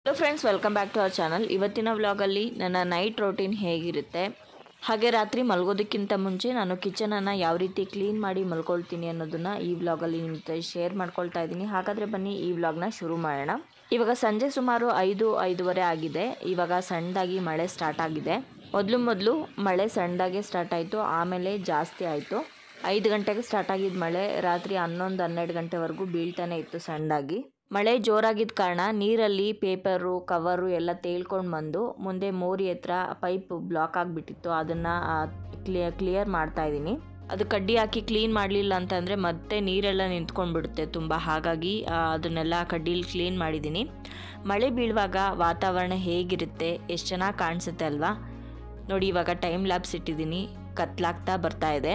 hello friends welcome back to our channel ಇವತ್ತಿನ ವ್ಲಾಗಲ್ಲಿ ನನ್ನ ನೈಟ್ ರೋಟೀನ್ ಹೇಗಿರುತ್ತೆ ಹಾಗೆ ರಾತ್ರಿ ಮಲಗೋದಕ್ಕಿಂತ ಮುಂಚೆ ನಾನು ಕಿಚನನ್ನು ಯಾವ ರೀತಿ ಕ್ಲೀನ್ ಮಾಡಿ ಮಲ್ಕೊಳ್ತೀನಿ ಅನ್ನೋದನ್ನು ಈ ವ್ಲಾಗಲ್ಲಿ ನಿಮ್ಮ ಜೊತೆ ಶೇರ್ ಮಾಡ್ಕೊಳ್ತಾ ಇದ್ದೀನಿ ಹಾಗಾದರೆ ಬನ್ನಿ ಈ ವ್ಲಾಗ್ನ ಶುರು ಮಾಡೋಣ ಇವಾಗ ಸಂಜೆ ಸುಮಾರು ಐದು ಐದೂವರೆ ಆಗಿದೆ ಇವಾಗ ಸಣ್ಣದಾಗಿ ಮಳೆ ಸ್ಟಾರ್ಟ್ ಆಗಿದೆ ಮೊದಲು ಮೊದಲು ಮಳೆ ಸಣ್ಣದಾಗೆ ಸ್ಟಾರ್ಟ್ ಆಯಿತು ಆಮೇಲೆ ಜಾಸ್ತಿ ಆಯಿತು ಐದು ಗಂಟೆಗೆ ಸ್ಟಾರ್ಟ್ ಆಗಿದ್ದ ಮಳೆ ರಾತ್ರಿ ಹನ್ನೊಂದು ಹನ್ನೆರಡು ಗಂಟೆವರೆಗೂ ಬೀಳ್ತಾನೆ ಇತ್ತು ಸಣ್ಣದಾಗಿ ಮಳೆ ಜೋರಾಗಿದ್ದ ಕಾರಣ ನೀರಲ್ಲಿ ಪೇಪರು ಕವರು ಎಲ್ಲ ತೇಳ್ಕೊಂಡು ಬಂದು ಮುಂದೆ ಮೋರಿ ಹತ್ರ ಪೈಪ್ ಬ್ಲಾಕ್ ಆಗಿಬಿಟ್ಟಿತ್ತು ಅದನ್ನು ಕ್ಲಿಯರ್ ಕ್ಲಿಯರ್ ಮಾಡ್ತಾ ಇದ್ದೀನಿ ಅದು ಕಡ್ಡಿ ಹಾಕಿ ಕ್ಲೀನ್ ಮಾಡಲಿಲ್ಲ ಅಂತಂದರೆ ಮತ್ತೆ ನೀರೆಲ್ಲ ನಿಂತ್ಕೊಂಡ್ಬಿಡುತ್ತೆ ತುಂಬ ಹಾಗಾಗಿ ಆ, ಅದನ್ನೆಲ್ಲ ಕಡ್ಡಿಲಿ ಕ್ಲೀನ್ ಮಾಡಿದ್ದೀನಿ ಮಳೆ ಬೀಳುವಾಗ ವಾತಾವರಣ ಹೇಗಿರುತ್ತೆ ಎಷ್ಟು ಚೆನ್ನಾಗಿ ಕಾಣಿಸುತ್ತೆ ಅಲ್ವಾ ನೋಡಿ ಇವಾಗ ಟೈಮ್ ಲ್ಯಾಬ್ಸ್ ಇಟ್ಟಿದ್ದೀನಿ ಕತ್ಲಾಗ್ತಾ ಬರ್ತಾ ಇದೆ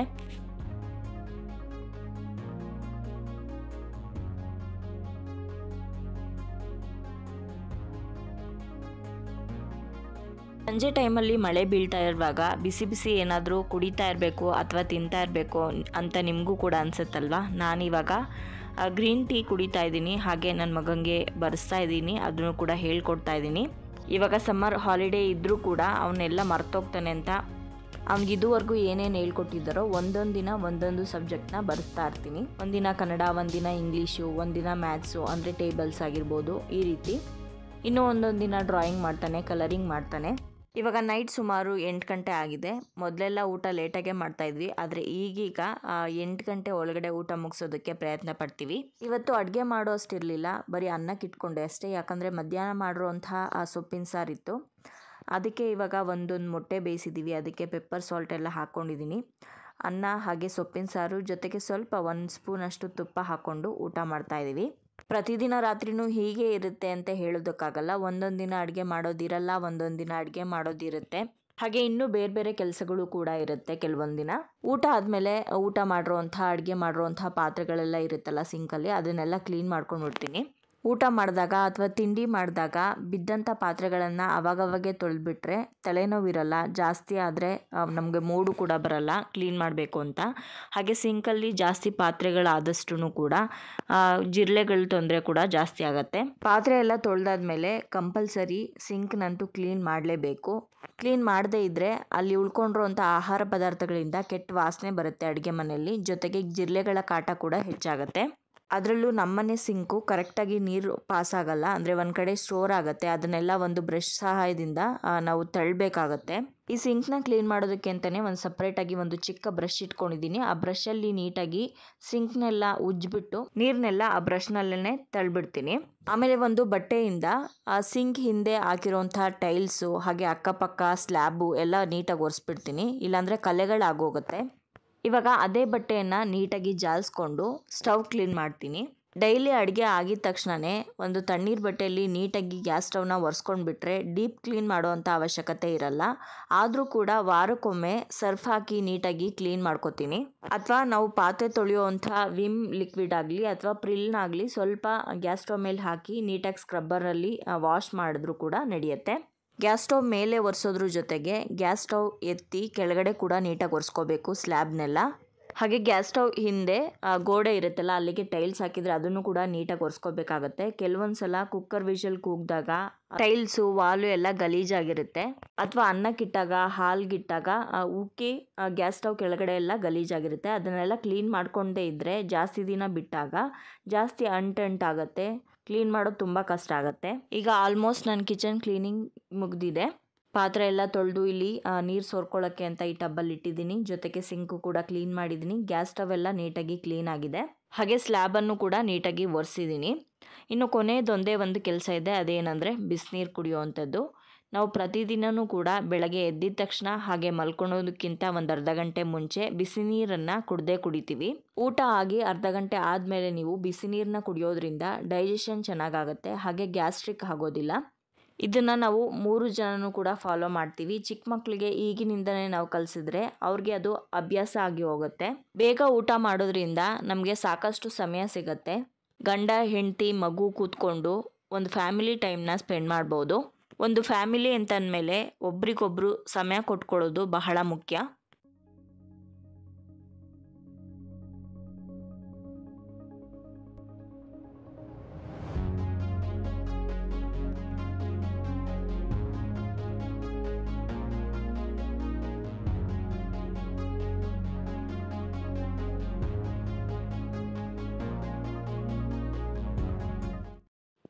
ಸಂಜೆ ಟೈಮಲ್ಲಿ ಮಳೆ ಬೀಳ್ತಾ ಇರುವಾಗ ಬಿಸಿ ಬಿಸಿ ಏನಾದರೂ ಕುಡಿತಾ ಇರಬೇಕು ಅಥವಾ ತಿಂತಾ ಇರಬೇಕು ಅಂತ ನಿಮಗೂ ಕೂಡ ಅನಿಸುತ್ತಲ್ವಾ ನಾನಿವಾಗ ಗ್ರೀನ್ ಟೀ ಕುಡಿತಾ ಇದ್ದೀನಿ ಹಾಗೆ ನನ್ನ ಮಗನಿಗೆ ಬರೆಸ್ತಾ ಇದ್ದೀನಿ ಅದನ್ನು ಕೂಡ ಹೇಳ್ಕೊಡ್ತಾ ಇದ್ದೀನಿ ಇವಾಗ ಸಮ್ಮರ್ ಹಾಲಿಡೇ ಇದ್ದರೂ ಕೂಡ ಅವನ್ನೆಲ್ಲ ಮರ್ತೋಗ್ತಾನೆ ಅಂತ ಅವ್ನಿಗೆ ಇದುವರೆಗೂ ಏನೇನು ಹೇಳ್ಕೊಟ್ಟಿದ್ದಾರೋ ಒಂದೊಂದು ದಿನ ಒಂದೊಂದು ಸಬ್ಜೆಕ್ಟ್ನ ಬರೆಸ್ತಾ ಇರ್ತೀನಿ ಒಂದಿನ ಕನ್ನಡ ಒಂದಿನ ಇಂಗ್ಲೀಷು ಒಂದಿನ ಮ್ಯಾಥ್ಸು ಅಂದರೆ ಟೇಬಲ್ಸ್ ಆಗಿರ್ಬೋದು ಈ ರೀತಿ ಇನ್ನೂ ಒಂದೊಂದು ದಿನ ಡ್ರಾಯಿಂಗ್ ಮಾಡ್ತಾನೆ ಕಲರಿಂಗ್ ಮಾಡ್ತಾನೆ ಇವಾಗ ನೈಟ್ ಸುಮಾರು ಎಂಟು ಗಂಟೆ ಆಗಿದೆ ಮೊದಲೆಲ್ಲ ಊಟ ಲೇಟಾಗೆ ಮಾಡ್ತಾ ಇದ್ವಿ ಆದರೆ ಈಗೀಗ ಆ, ಎಂಟು ಗಂಟೆ ಒಳಗಡೆ ಊಟ ಮುಗಿಸೋದಕ್ಕೆ ಪ್ರಯತ್ನ ಪಡ್ತೀವಿ ಇವತ್ತು ಅಡುಗೆ ಮಾಡೋ ಅಷ್ಟಿರಲಿಲ್ಲ ಬರೀ ಅನ್ನಕ್ಕೆ ಇಟ್ಕೊಂಡೆ ಅಷ್ಟೇ ಯಾಕಂದರೆ ಮಧ್ಯಾಹ್ನ ಮಾಡಿರೋಂಥ ಆ ಸೊಪ್ಪಿನ ಸಾರಿತ್ತು ಅದಕ್ಕೆ ಇವಾಗ ಒಂದೊಂದು ಮೊಟ್ಟೆ ಬೇಯಿಸಿದ್ದೀವಿ ಅದಕ್ಕೆ ಪೆಪ್ಪರ್ ಸಾಲ್ಟ್ ಎಲ್ಲ ಹಾಕ್ಕೊಂಡಿದ್ದೀನಿ ಅನ್ನ ಹಾಗೆ ಸೊಪ್ಪಿನ ಸಾರು ಜೊತೆಗೆ ಸ್ವಲ್ಪ ಒಂದು ಸ್ಪೂನಷ್ಟು ತುಪ್ಪ ಹಾಕ್ಕೊಂಡು ಊಟ ಮಾಡ್ತಾ ಇದ್ದೀವಿ ಪ್ರತಿದಿನ ರಾತ್ರಿನೂ ಹೀಗೆ ಇರುತ್ತೆ ಅಂತ ಹೇಳೋದಕ್ಕಾಗಲ್ಲ ಒಂದೊಂದು ದಿನ ಅಡುಗೆ ಮಾಡೋದಿರಲ್ಲ ಒಂದೊಂದು ದಿನ ಅಡುಗೆ ಮಾಡೋದಿರುತ್ತೆ ಹಾಗೆ ಇನ್ನೂ ಬೇರೆ ಬೇರೆ ಕೆಲಸಗಳು ಕೂಡ ಇರುತ್ತೆ ಕೆಲವೊಂದು ದಿನ ಊಟ ಆದಮೇಲೆ ಊಟ ಮಾಡಿರೋಂಥ ಅಡುಗೆ ಮಾಡಿರೋಂಥ ಪಾತ್ರೆಗಳೆಲ್ಲ ಇರುತ್ತಲ್ಲ ಸಿಂಕಲ್ಲಿ ಅದನ್ನೆಲ್ಲ ಕ್ಲೀನ್ ಮಾಡ್ಕೊಂಡ್ಬಿಡ್ತೀನಿ ಊಟ ಮಾಡಿದಾಗ ಅಥವಾ ತಿಂಡಿ ಮಾಡಿದಾಗ ಬಿದ್ದಂಥ ಪಾತ್ರೆಗಳನ್ನು ಅವಾಗವಾಗೆ ತೊಳೆದ್ಬಿಟ್ರೆ ತಲೆನೋವಿರಲ್ಲ ಜಾಸ್ತಿ ಆದರೆ ನಮಗೆ ಮೂಡು ಕೂಡ ಬರಲ್ಲ ಕ್ಲೀನ್ ಮಾಡಬೇಕು ಅಂತ ಹಾಗೆ ಸಿಂಕಲ್ಲಿ ಜಾಸ್ತಿ ಪಾತ್ರೆಗಳಾದಷ್ಟು ಕೂಡ ಆ, ಜಿರಳೆಗಳ ತೊಂದರೆ ಕೂಡ ಜಾಸ್ತಿ ಆಗುತ್ತೆ ಪಾತ್ರೆ ಎಲ್ಲ ತೊಳೆದಾದ್ಮೇಲೆ ಕಂಪಲ್ಸರಿ ಸಿಂಕ್ನಂತೂ ಕ್ಲೀನ್ ಮಾಡಲೇಬೇಕು ಕ್ಲೀನ್ ಮಾಡದೇ ಇದ್ದರೆ ಅಲ್ಲಿ ಉಳ್ಕೊಂಡಿರೋಂಥ ಆಹಾರ ಪದಾರ್ಥಗಳಿಂದ ಕೆಟ್ಟ ವಾಸನೆ ಬರುತ್ತೆ ಅಡುಗೆ ಮನೆಯಲ್ಲಿ ಜೊತೆಗೆ ಜಿರಳೆಗಳ ಕಾಟ ಕೂಡ ಹೆಚ್ಚಾಗುತ್ತೆ ಅದರಲ್ಲೂ ನಮ್ಮನೆ ಸಿಂಕು ಕರೆಕ್ಟಾಗಿ ನೀರು ಪಾಸ್ ಆಗಲ್ಲ ಅಂದರೆ ಒಂದು ಕಡೆ ಸ್ಟೋರ್ ಆಗುತ್ತೆ ಅದನ್ನೆಲ್ಲ ಒಂದು ಬ್ರಷ್ ಸಹಾಯದಿಂದ ಆ, ನಾವು ತಳ್ಳಬೇಕಾಗತ್ತೆ ಈ ಸಿಂಕ್ನ ಕ್ಲೀನ್ ಮಾಡೋದಕ್ಕೆ ಅಂತಲೇ ಒಂದು ಸಪ್ರೇಟಾಗಿ ಒಂದು ಚಿಕ್ಕ ಬ್ರಷ್ ಇಟ್ಕೊಂಡಿದ್ದೀನಿ ಆ ಬ್ರಷಲ್ಲಿ ನೀಟಾಗಿ ಸಿಂಕ್ನೆಲ್ಲ ಉಜ್ಜಿಬಿಟ್ಟು ನೀರನ್ನೆಲ್ಲ ಆ ಬ್ರಷ್ನಲ್ಲೇ ತಳ್ಳಿಬಿಡ್ತೀನಿ ಆಮೇಲೆ ಒಂದು ಬಟ್ಟೆಯಿಂದ ಆ ಸಿಂಕ್ ಹಿಂದೆ ಹಾಕಿರೋಂಥ ಟೈಲ್ಸು ಹಾಗೆ ಅಕ್ಕಪಕ್ಕ ಸ್ಲ್ಯಾಬು ಎಲ್ಲ ನೀಟಾಗಿ ಒರೆಸ್ಬಿಡ್ತೀನಿ ಇಲ್ಲಾಂದರೆ ಕಲೆಗಳಾಗೋಗುತ್ತೆ ಇವಾಗ ಅದೇ ಬಟ್ಟೆಯನ್ನು ನೀಟಾಗಿ ಜಾಲಿಸ್ಕೊಂಡು ಸ್ಟವ್ ಕ್ಲೀನ್ ಮಾಡ್ತೀನಿ ಡೈಲಿ ಅಡುಗೆ ಆಗಿದ ತಕ್ಷಣವೇ ಒಂದು ತಣ್ಣೀರು ಬಟ್ಟೆಯಲ್ಲಿ ನೀಟಾಗಿ ಗ್ಯಾಸ್ ಸ್ಟವ್ನ ಒರೆಸ್ಕೊಂಡ್ಬಿಟ್ರೆ ಡೀಪ್ ಕ್ಲೀನ್ ಮಾಡೋವಂಥ ಅವಶ್ಯಕತೆ ಇರಲ್ಲ ಆದರೂ ಕೂಡ ವಾರಕ್ಕೊಮ್ಮೆ ಸರ್ಫ್ ಹಾಕಿ ನೀಟಾಗಿ ಕ್ಲೀನ್ ಮಾಡ್ಕೊತೀನಿ ಅಥವಾ ನಾವು ಪಾತ್ರೆ ತೊಳೆಯುವಂಥ ವಿಮ್ ಲಿಕ್ವಿಡ್ ಆಗಲಿ ಅಥವಾ ಪ್ರಿಲ್ನಾಗಲಿ ಸ್ವಲ್ಪ ಗ್ಯಾಸ್ ಸ್ಟವ್ ಮೇಲೆ ಹಾಕಿ ನೀಟಾಗಿ ಸ್ಕ್ರಬ್ಬರಲ್ಲಿ ವಾಶ್ ಮಾಡಿದ್ರೂ ಕೂಡ ನಡೆಯುತ್ತೆ ಗ್ಯಾಸ್ ಸ್ಟವ್ ಮೇಲೆ ಒರೆಸೋದ್ರ ಜೊತೆಗೆ ಗ್ಯಾಸ್ ಸ್ಟವ್ ಎತ್ತಿ ಕೆಳಗಡೆ ಕೂಡ ನೀಟಾಗಿ ಒರೆಸ್ಕೋಬೇಕು ಸ್ಲ್ಯಾಬ್ನೆಲ್ಲ ಹಾಗೆ ಗ್ಯಾಸ್ ಸ್ಟವ್ ಹಿಂದೆ ಆ, ಗೋಡೆ ಇರುತ್ತಲ್ಲ ಅಲ್ಲಿಗೆ ಟೈಲ್ಸ್ ಹಾಕಿದ್ರೆ ಅದನ್ನು ಕೂಡ ನೀಟಾಗಿ ಒರೆಸ್ಕೋಬೇಕಾಗತ್ತೆ ಕೆಲವೊಂದು ಸಲ ಕುಕ್ಕರ್ ವಿಷಲ್ ಕೂಗಿದಾಗ ಟೈಲ್ಸು ವಾಲು ಎಲ್ಲ ಗಲೀಜಾಗಿರುತ್ತೆ ಅಥವಾ ಅನ್ನಕ್ಕಿಟ್ಟಾಗ ಹಾಲ್ಗಿಟ್ಟಾಗ ಆ, ಉಕ್ಕಿ ಗ್ಯಾಸ್ ಸ್ಟವ್ ಕೆಳಗಡೆ ಎಲ್ಲ ಗಲೀಜಾಗಿರುತ್ತೆ ಅದನ್ನೆಲ್ಲ ಕ್ಲೀನ್ ಮಾಡ್ಕೊಂಡೇ ಇದ್ದರೆ ಜಾಸ್ತಿ ದಿನ ಬಿಟ್ಟಾಗ ಜಾಸ್ತಿ ಅಂಟಂಟಾಗತ್ತೆ ಕ್ಲೀನ್ ಮಾಡೋದು ತುಂಬ ಕಷ್ಟ ಆಗುತ್ತೆ ಈಗ ಆಲ್ಮೋಸ್ಟ್ ನನ್ನ ಕಿಚನ್ ಕ್ಲೀನಿಂಗ್ ಮುಗ್ದಿದೆ ಪಾತ್ರೆ ಎಲ್ಲ ತೊಳೆದು ಇಲ್ಲಿ ನೀರು ಸೋರ್ಕೊಳ್ಳೋಕ್ಕೆ ಅಂತ ಈ ಟಬ್ಬಲ್ಲಿ ಇಟ್ಟಿದ್ದೀನಿ ಜೊತೆಗೆ ಸಿಂಕು ಕೂಡ ಕ್ಲೀನ್ ಮಾಡಿದ್ದೀನಿ ಗ್ಯಾಸ್ ಸ್ಟವ್ ಎಲ್ಲ ನೀಟಾಗಿ ಕ್ಲೀನ್ ಆಗಿದೆ ಹಾಗೆ ಸ್ಲ್ಯಾಬನ್ನು ಕೂಡ ನೀಟಾಗಿ ಒರೆಸಿದ್ದೀನಿ ಇನ್ನು ಕೊನೆಯದೊಂದೇ ಒಂದು ಕೆಲಸ ಇದೆ ಅದೇನೆಂದರೆ ಬಿಸಿನೀರು ಕುಡಿಯುವಂಥದ್ದು ನಾವು ಪ್ರತಿದಿನವೂ ಕೂಡ ಬೆಳಗ್ಗೆ ಎದ್ದಿದ ತಕ್ಷಣ ಹಾಗೆ ಮಲ್ಕೊಳೋದಕ್ಕಿಂತ ಒಂದು ಅರ್ಧ ಗಂಟೆ ಮುಂಚೆ ಬಿಸಿ ನೀರನ್ನು ಕುಡ್ದೇ ಕುಡಿತೀವಿ ಊಟ ಆಗಿ ಅರ್ಧ ಗಂಟೆ ಆದಮೇಲೆ ನೀವು ಬಿಸಿ ನೀರನ್ನ ಕುಡಿಯೋದ್ರಿಂದ ಡೈಜೆಷನ್ ಚೆನ್ನಾಗಾಗುತ್ತೆ ಹಾಗೆ ಗ್ಯಾಸ್ಟ್ರಿಕ್ ಆಗೋದಿಲ್ಲ ಇದನ್ನು ನಾವು ಮೂರು ಜನನೂ ಕೂಡ ಫಾಲೋ ಮಾಡ್ತೀವಿ ಚಿಕ್ಕ ಮಕ್ಕಳಿಗೆ ಈಗಿನಿಂದನೇ ನಾವು ಕಲಿಸಿದ್ರೆ ಅವ್ರಿಗೆ ಅದು ಅಭ್ಯಾಸ ಆಗಿ ಹೋಗುತ್ತೆ ಬೇಗ ಊಟ ಮಾಡೋದ್ರಿಂದ ನಮಗೆ ಸಾಕಷ್ಟು ಸಮಯ ಸಿಗತ್ತೆ ಗಂಡ ಹೆಂಡತಿ ಮಗು ಕೂತ್ಕೊಂಡು ಒಂದು ಫ್ಯಾಮಿಲಿ ಟೈಮ್ನ ಸ್ಪೆಂಡ್ ಮಾಡ್ಬೋದು ಒಂದು ಫ್ಯಾಮಿಲಿ ಅಂತಂದಮೇಲೆ ಒಬ್ರಿಗೊಬ್ರು ಸಮಯ ಕೊಟ್ಕೊಳ್ಳೋದು ಬಹಳ ಮುಖ್ಯ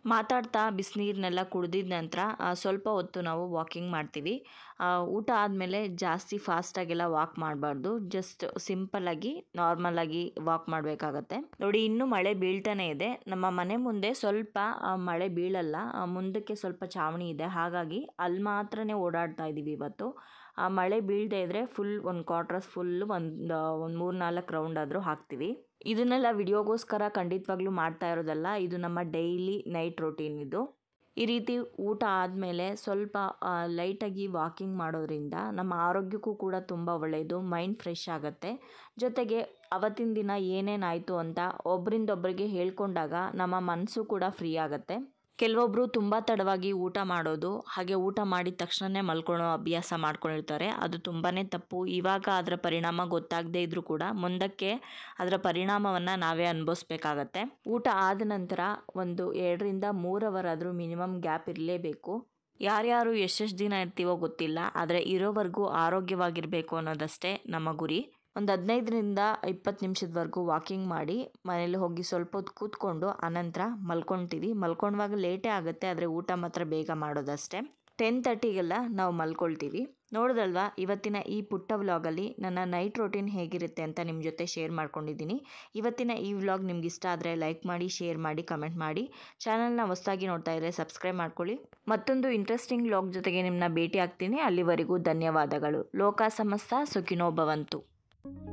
ಮಾತಾಡ್ತಾ ಬಿಸಿನೀರನ್ನೆಲ್ಲ ಕುಡ್ದಿದ ನಂತರ ಆ, ಸ್ವಲ್ಪ ಹೊತ್ತು ನಾವು ವಾಕಿಂಗ್ ಮಾಡ್ತೀವಿ ಆ, ಊಟ ಆದಮೇಲೆ ಜಾಸ್ತಿ ಫಾಸ್ಟಾಗೆಲ್ಲ ವಾಕ್ ಮಾಡಬಾರ್ದು ಜಸ್ಟ್ ಸಿಂಪಲ್ಲಾಗಿ ನಾರ್ಮಲಾಗಿ ವಾಕ್ ಮಾಡಬೇಕಾಗತ್ತೆ ನೋಡಿ ಇನ್ನೂ ಮಳೆ ಬೀಳ್ತಾನೆ ಇದೆ ನಮ್ಮ ಮನೆ ಮುಂದೆ ಸ್ವಲ್ಪ ಆ, ಮಳೆ ಬೀಳಲ್ಲ ಆ, ಮುಂದಕ್ಕೆ ಸ್ವಲ್ಪ ಚಾವಣಿ ಇದೆ ಹಾಗಾಗಿ ಅಲ್ಲಿ ಮಾತ್ರನೇ ಓಡಾಡ್ತಾ ಇದ್ದೀವಿ ಇವತ್ತು ಆ ಮಳೆ ಬೀಳದೆ ಇದ್ರೆ ಫುಲ್ ಒಂದು ಕ್ವಾರ್ಟರ್ಸ್ ಫುಲ್ ಒಂದು ಒಂದು ಮೂರು ನಾಲ್ಕು ರೌಂಡ್ ಆದರೂ ಹಾಕ್ತೀವಿ ಇದನ್ನೆಲ್ಲ ವಿಡಿಯೋಗೋಸ್ಕರ ಖಂಡಿತವಾಗ್ಲೂ ಮಾಡ್ತಾ ಇರೋದಲ್ಲ ಇದು ನಮ್ಮ ಡೈಲಿ ನೈಟ್ ರೊಟೀನ್ ಇದು ಈ ರೀತಿ ಊಟ ಆದಮೇಲೆ ಸ್ವಲ್ಪ ಲೈಟಾಗಿ ವಾಕಿಂಗ್ ಮಾಡೋದ್ರಿಂದ ನಮ್ಮ ಆರೋಗ್ಯಕ್ಕೂ ಕೂಡ ತುಂಬ ಒಳ್ಳೆಯದು ಮೈಂಡ್ ಫ್ರೆಶ್ ಆಗುತ್ತೆ ಜೊತೆಗೆ ಅವತ್ತಿನ ದಿನ ಏನೇನಾಯಿತು ಅಂತ ಒಬ್ಬರಿಂದೊಬ್ಬರಿಗೆ ಹೇಳ್ಕೊಂಡಾಗ ನಮ್ಮ ಮನಸ್ಸು ಕೂಡ ಫ್ರೀ ಆಗುತ್ತೆ ಕೆಲವೊಬ್ಬರು ತುಂಬ ತಡವಾಗಿ ಊಟ ಮಾಡೋದು ಹಾಗೆ ಊಟ ಮಾಡಿದ ತಕ್ಷಣನೇ ಮಲ್ಕೊಳ್ಳೋ ಅಭ್ಯಾಸ ಮಾಡ್ಕೊಂಡಿರ್ತಾರೆ ಅದು ತುಂಬಾ ತಪ್ಪು ಇವಾಗ ಅದರ ಪರಿಣಾಮ ಗೊತ್ತಾಗದೇ ಇದ್ರೂ ಕೂಡ ಮುಂದಕ್ಕೆ ಅದರ ಪರಿಣಾಮವನ್ನು ನಾವೇ ಅನುಭವಿಸ್ಬೇಕಾಗತ್ತೆ ಊಟ ಆದ ನಂತರ ಒಂದು ಎರಡರಿಂದ ಮೂರು ಅವರ್ ಆದರೂ ಮಿನಿಮಮ್ ಗ್ಯಾಪ್ ಇರಲೇಬೇಕು ಯಾರ್ಯಾರು ಎಷ್ಟೆಷ್ಟು ದಿನ ಇರ್ತೀವೋ ಗೊತ್ತಿಲ್ಲ ಆದರೆ ಇರೋವರೆಗೂ ಆರೋಗ್ಯವಾಗಿರಬೇಕು ಅನ್ನೋದಷ್ಟೇ ನಮ್ಮ ಗುರಿ ಒಂದು ಹದಿನೈದರಿಂದ ಇಪ್ಪತ್ತು ನಿಮಿಷದವರೆಗೂ ವಾಕಿಂಗ್ ಮಾಡಿ ಮನೇಲಿ ಹೋಗಿ ಸ್ವಲ್ಪ ಹೊತ್ತು ಕೂತ್ಕೊಂಡು ಆನಂತರ ಮಲ್ಕೊಳ್ತೀವಿ ಮಲ್ಕೊಳ್ಳುವಾಗ ಲೇಟೇ ಆಗುತ್ತೆ ಆದರೆ ಊಟ ಮಾತ್ರ ಬೇಗ ಮಾಡೋದಷ್ಟೇ ಟೆನ್ ತರ್ಟಿಗೆಲ್ಲ ನಾವು ಮಲ್ಕೊಳ್ತೀವಿ ನೋಡಿದಲ್ವಾ ಇವತ್ತಿನ ಈ ಪುಟ್ಟ ವ್ಲಾಗಲ್ಲಿ ನನ್ನ ನೈಟ್ ರೊಟೀನ್ ಹೇಗಿರುತ್ತೆ ಅಂತ ನಿಮ್ಮ ಜೊತೆ ಶೇರ್ ಮಾಡ್ಕೊಂಡಿದ್ದೀನಿ ಇವತ್ತಿನ ಈ ವ್ಲಾಗ್ ನಿಮ್ಗೆ ಇಷ್ಟ ಆದರೆ ಲೈಕ್ ಮಾಡಿ ಶೇರ್ ಮಾಡಿ ಕಮೆಂಟ್ ಮಾಡಿ ಚಾನಲ್ನ ಹೊಸದಾಗಿ ನೋಡ್ತಾ ಇದ್ದರೆ ಸಬ್ಸ್ಕ್ರೈಬ್ ಮಾಡ್ಕೊಳ್ಳಿ ಮತ್ತೊಂದು ಇಂಟ್ರೆಸ್ಟಿಂಗ್ ವ್ಲಾಗ್ ಜೊತೆಗೆ ನಿಮ್ಮನ್ನ ಭೇಟಿ ಆಗ್ತೀನಿ ಅಲ್ಲಿವರೆಗೂ ಧನ್ಯವಾದಗಳು ಲೋಕ ಸಮಸ್ತ ಸುಖಿನೋ ಭವಂತು